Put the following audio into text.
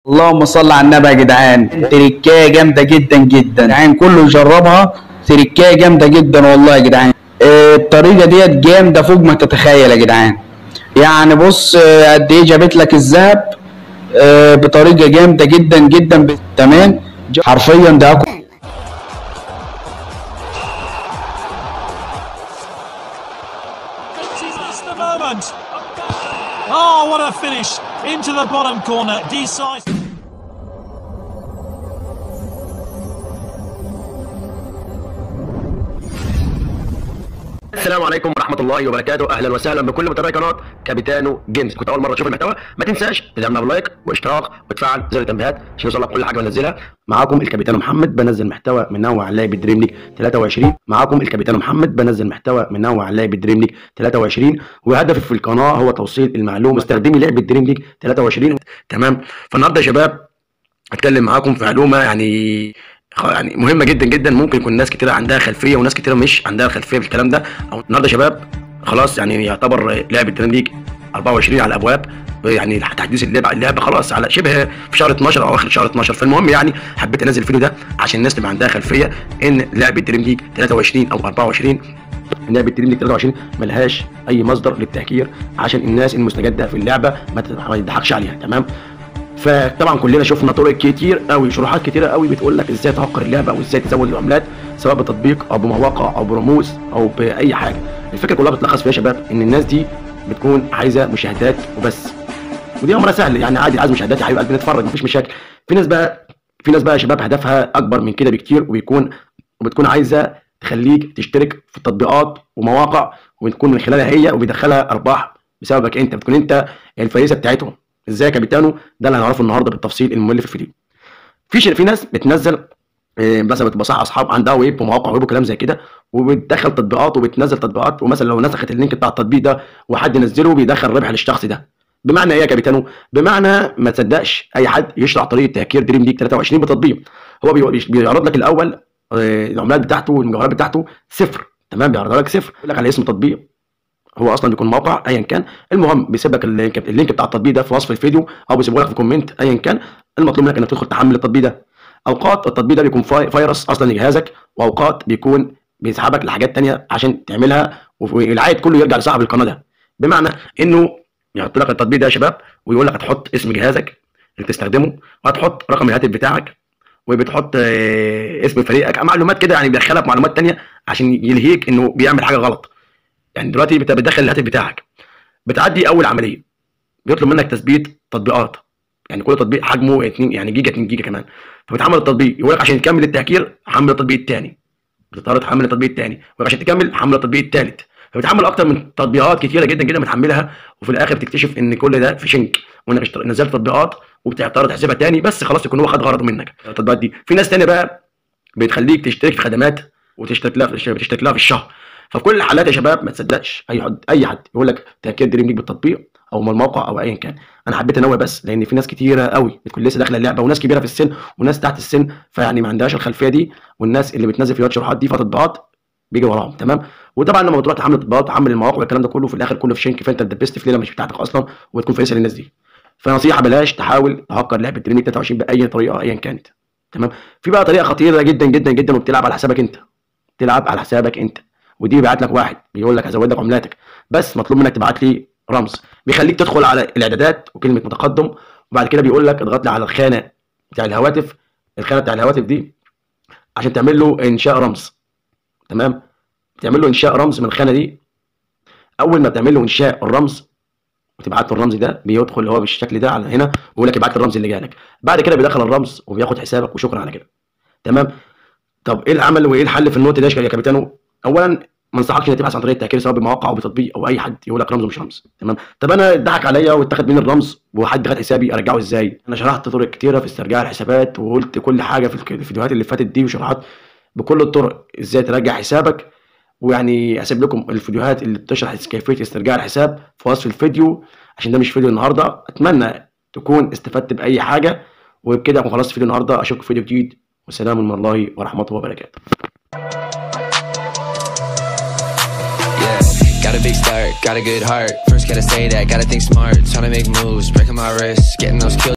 اللهم صل على النبي يا جدعان تركايه جامده جدا جدا يعني كله يجربها تركايه جامده جدا والله يا جدعان آه، الطريقه ديت جامده فوق ما تتخيل يا جدعان يعني بص آه، قد ايه جابت لك الذهب آه، بطريقه جامده جدا جدا ب- تمام حرفيا ده أقوى She's missed the moment. Oh, what a finish into the bottom corner. Decisive. السلام عليكم ورحمة الله وبركاته أهلا وسهلا بكل متابعي قناة كابيتانو جيمز كنت أول مرة تشوف المحتوى ما تنساش تدعمنا بلايك واشتراك وتفعل زر التنبيهات عشان يوصلك كل حاجة بنزلها معاكم الكابيتانو محمد بنزل محتوى منوع لاعب الدريم ليج 23 معاكم الكابيتانو محمد بنزل محتوى منوع لاعب الدريم ليج 23 وهدفي في القناة هو توصيل المعلومة مستخدمي لعبة الدريم ليج 23 تمام فالنهارده يا شباب هتكلم معاكم في معلومه يعني خ- يعني مهمه جدا جدا ممكن يكون ناس كتير عندها خلفيه وناس كتير مش عندها خلفيه بالكلام ده او النهارده يا شباب خلاص يعني يعتبر لعبه الترند ليج 24 على الابواب يعني تحديث اللعبه اللعبه خلاص على شبه في شهر 12 او اخر شهر 12 فالمهم يعني حبيت انزل الفيديو ده عشان الناس تبقى عندها خلفيه ان لعبه دريم ليج 23 او 24 لعبه دريم ليج 23 ملهاش اي مصدر للتهكير عشان الناس المستجده في اللعبه ما تت- ما يضحكش عليها تمام فطبعا كلنا شفنا طرق كتير قوي شروحات كتيره قوي بتقول لك ازاي تهكر اللعبه او ازاي تزود العملات سواء بتطبيق او بمواقع او برموز او باي حاجه الفكره كلها بتلخص فيها يا شباب ان الناس دي بتكون عايزه مشاهدات وبس ودي امرها سهل يعني عادي عايز مشاهدات يا حبيب قلبي نتفرج مفيش مشاكل في ناس بقى في ناس بقى يا شباب هدفها اكبر من كده بكتير وبيكون وبتكون عايزه تخليك تشترك في التطبيقات ومواقع وتكون من خلالها هي وبيدخلها ارباح بسببك انت بتكون انت الفريسه بتاعتهم ازاي يا كابيتانو ده اللي هنعرفه النهارده بالتفصيل الممل في الفيديو في ش- في ناس بتنزل آه، مثلا بتبقى صح اصحاب عندها ويب ومواقع ويب وكلام زي كده وبتدخل تطبيقات وبتنزل تطبيقات ومثلا لو نسخت اللينك بتاع التطبيق ده وحد نزله بيدخل ربح للشخص ده بمعنى ايه يا كابيتانو بمعنى ما تصدقش اي حد يشرح طريقه تهكير دريم ليج 23 بتطبيق هو بي- بيش- بيعرض لك الاول آه، العملات بتاعته والمجوهرات بتاعته صفر تمام بيعرضها لك صفر يقول لك على اسم تطبيق هو اصلا بيكون موقع ايا كان المهم بيسيب لك اللينك اللينك بتاع التطبيق ده في وصف الفيديو او بيسيبه لك في كومنت ايا كان المطلوب منك انك تدخل تحمل التطبيق ده اوقات التطبيق ده بيكون فاي- فيروس اصلا لجهازك واوقات بيكون بيسحبك لحاجات تانية عشان تعملها والعائد كله يرجع لصاحب القناه ده بمعنى انه يحط لك التطبيق ده يا شباب ويقول لك هتحط اسم جهازك اللي بتستخدمه وهتحط رقم الهاتف بتاعك وبتحط آه، اسم فريقك معلومات كده يعني بيدخلك معلومات تانية عشان يلهيك انه بيعمل حاجه غلط يعني دلوقتي بت- بتدخل الهاتف بتاعك بتعدي اول عمليه بيطلب منك تثبيت تطبيقات يعني كل تطبيق حجمه 2 يعني جيجا 2 جيجا كمان فبتحمل التطبيق يقول لك عشان تكمل التهكير حمل التطبيق الثاني بتضطر تحمل التطبيق الثاني يقول لك عشان تكمل حمل التطبيق الثالث فبتحمل اكتر من تطبيقات كتيره جدا جدا بتحملها وفي الاخر تكتشف ان كل ده في شنك وانك اشتر- نزلت تطبيقات وبتضطر تحسبها تاني بس خلاص يكون هو خد غرضه منك التطبيقات دي في ناس تانية بقى بتخليك تشترك في خدمات وتشترك لها في بتشترك لها في الشهر ففي كل الحالات يا شباب ما تصدقش اي حد اي حد يقول لك تاكيد دريم ليج بالتطبيق او من الموقع او ايا كان انا حبيت انوه بس لان في ناس كتيره قوي بتكون لسه داخله اللعبه وناس كبيره في السن وناس تحت السن فيعني ما عندهاش الخلفيه دي والناس اللي بتنزل فيديوهات شروحات دي فتطبيقات بيجي وراهم تمام وطبعا لما بتروح تحمل التطبيقات وتحمل المواقع والكلام ده كله في الاخر كله في شنك فانت اتدبست في ليله مش بتاعتك اصلا وتكون فايسه للناس دي فنصيحه بلاش تحاول تهكر لعبه دريم ليج 23 باي طريقه ايا كانت تمام في بقى طريقه خطيره جدا جدا جدا وبتلعب على حسابك انت تلعب على حسابك انت ودي بيبعت لك واحد بيقول لك هزود لك عملاتك بس مطلوب منك تبعت لي رمز بيخليك تدخل على الاعدادات وكلمه متقدم وبعد كده بيقول لك اضغط لي على الخانه بتاع الهواتف الخانه بتاع الهواتف دي عشان تعمل له انشاء رمز تمام بتعمل له انشاء رمز من الخانه دي اول ما بتعمل له انشاء الرمز وتبعت له الرمز ده بيدخل هو بالشكل ده على هنا ويقول لك ابعت لي الرمز اللي جالك بعد كده بيدخل الرمز وبياخد حسابك وشكرا على كده تمام طب ايه العمل وايه الحل في النقطه دي يا كابيتانو اولا ما انصحكش انك تبحث عن طريقه تهكير سواء بمواقع او بتطبيق او اي حد يقول لك رمز ومش رمز تمام طب انا اتضحك عليا واتاخد مني الرمز وحد خد حسابي ارجعه ازاي انا شرحت طرق كتيره في استرجاع الحسابات وقلت كل حاجه في الك- الفيديوهات اللي فاتت دي وشرحت بكل الطرق ازاي ترجع حسابك ويعني اسيب لكم الفيديوهات اللي بتشرح كيفيه استرجاع الحساب في وصف الفيديو عشان ده مش فيديو النهارده اتمنى تكون استفدت باي حاجه وبكده اكون خلصت فيديو النهارده اشوفكم في فيديو جديد والسلام من الله ورحمته وبركاته Yeah, got a big start, got a good heart. First gotta say that, gotta think smart. Tryna make moves, breaking my wrist, getting those kills.